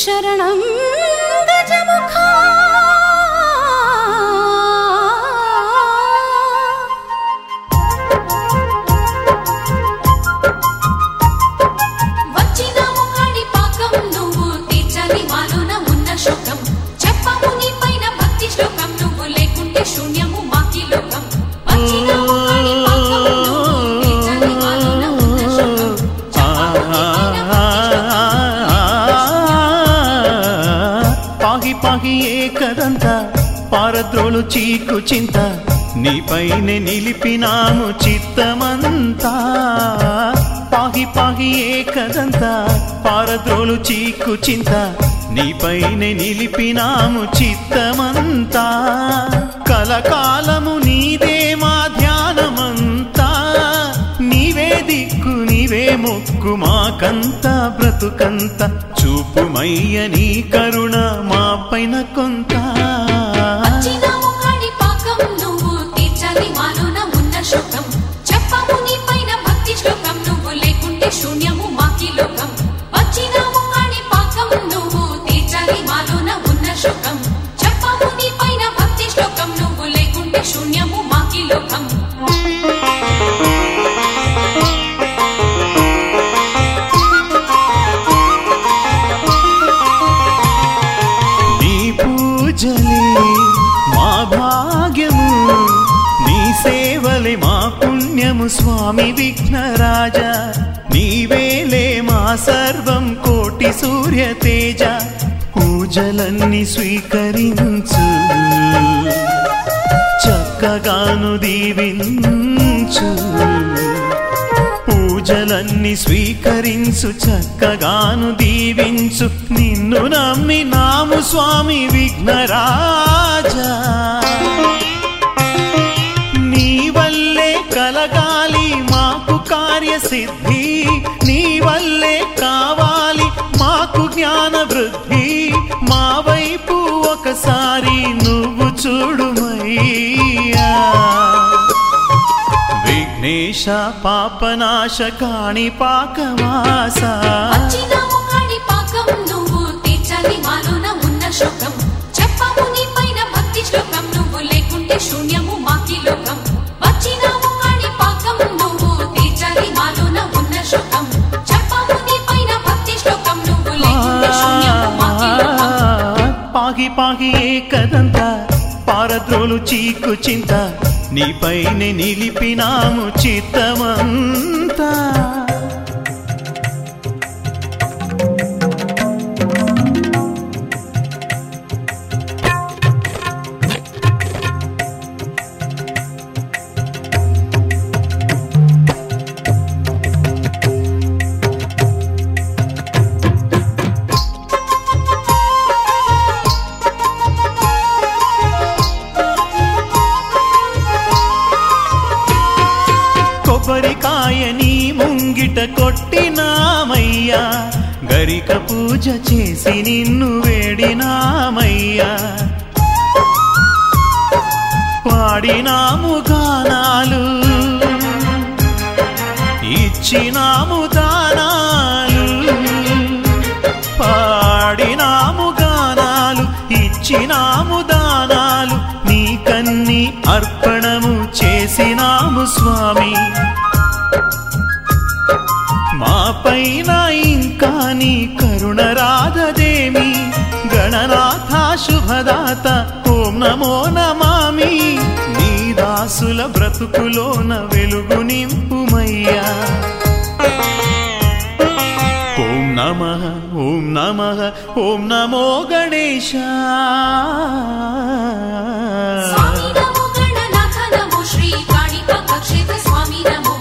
శరణం గజముఖా వచ్చినాము కాడి పాకం నువ్వు తీర్చాలి మాలోన ఉన్న శోకం చెప్పము నీ పైన భక్తి శ్లోకం నువ్వు లేకుంటే శూన్యము మాకి లోకం వచ్చినాము కాడి పాకం నువ్వు తీర్చాలి మాలోన ఉన్న శోకం చెప్పము నీ పైన భక్తి శ్లోకం పాగి పాగి ఏకదంత పారద్రోలు చీకు చింత నీపైనే నిలిపినాము చిత్తమంతా పాగి పాగి ఏకదంత పారద్రోలు చీకు చింత నీపైనే నిలిపినాము చిత్తమంతా కలకాలము నీదే మా ధ్యానమంతా నీవే దిక్కు నీవే మొక్కు మాకంత బ్రతుకంత చూపుమయ్య నీ కరుణ మా పైన కొంత వచ్చినాము కాడి పాకం నువ్వు తీర్చాలి మాలోన ఉన్న శోకం చెప్పము నీ పైన భక్తి శ్లోకం నువ్వు లేకుంటే శూన్యము మాకి లోకం వచ్చినాము కాడి పాకం నువ్వు తీర్చాలి మాలోన ఉన్న శోకం చెప్పము నీ పైన భక్తి శ్లోకం నువ్వు లేకుంటే శూన్యము మాకి లోకం నీ పూజలే మా భాగ్యము నీ సేవలే మా పుణ్యము స్వామి విఘ్నరాజా నీవేలే మా సర్వం కోటి సూర్య తేజ పూజలన్నీ స్వీకరించు చక్కగాను దీవించు పూజలన్నీ స్వీకరించు చక్కగాను దీవించు నిన్ను నమ్మి నాము స్వామి విఘ్నరాజా నీ వల్లే కలగాలి మాకు కార్యసిద్ధి నీ వల్లే కావాలి మాకు జ్ఞాన వృద్ధి మా వైపు ఒకసారి నువ్వు చూడుమయ్యా విఘ్నేశ పాపనాశ కాణి పాకవాస వచ్చినాము కాడి పాకం నువ్వు తీర్చాలి మాలోన ఉన్న శోకం చెప్పము నీ పైన భక్తి శ్లోకం నువ్వు లేకుంటే శూన్యము మాకి లోకం వచ్చినాము కాడి పాకం నువ్వు తీర్చాలి మాలోన ఉన్న శోకం చెప్పము నీ పైన భక్తి శ్లోకం నువ్వు లేకుంటే శూన్యము మాకి లోకం పాగి పాగి ఏకదంత పారద్రోలు చీకు చింత నీపైనే నిలిపినాము చిత్తమంతా కొబ్బరికాయ నీ ముంగిట కొట్టినామయ్యా గరిక పూజ చేసి నిన్ను వేడినామయ్యా పాడినాము గానాలు ఇచ్చినాము దానాలు పాడినాము గానాలు ఇచ్చినాము దానాలు నీకన్ని అర్పణము చేసినాము స్వామి మా పైన ఇంకా నీ కరుణ రాధదేమి గణనాథ శుభదాత ఓం నమో నమామి నీ దాసుల బ్రతుకులోన వెలుగు నింపుమయ్యా ఓం నమ ఓం నమ ఓం నమో గణేశ స్వామి నమో గణనాథ నమో శ్రీ కాణిపాక క్షేత్ర స్వామి నమో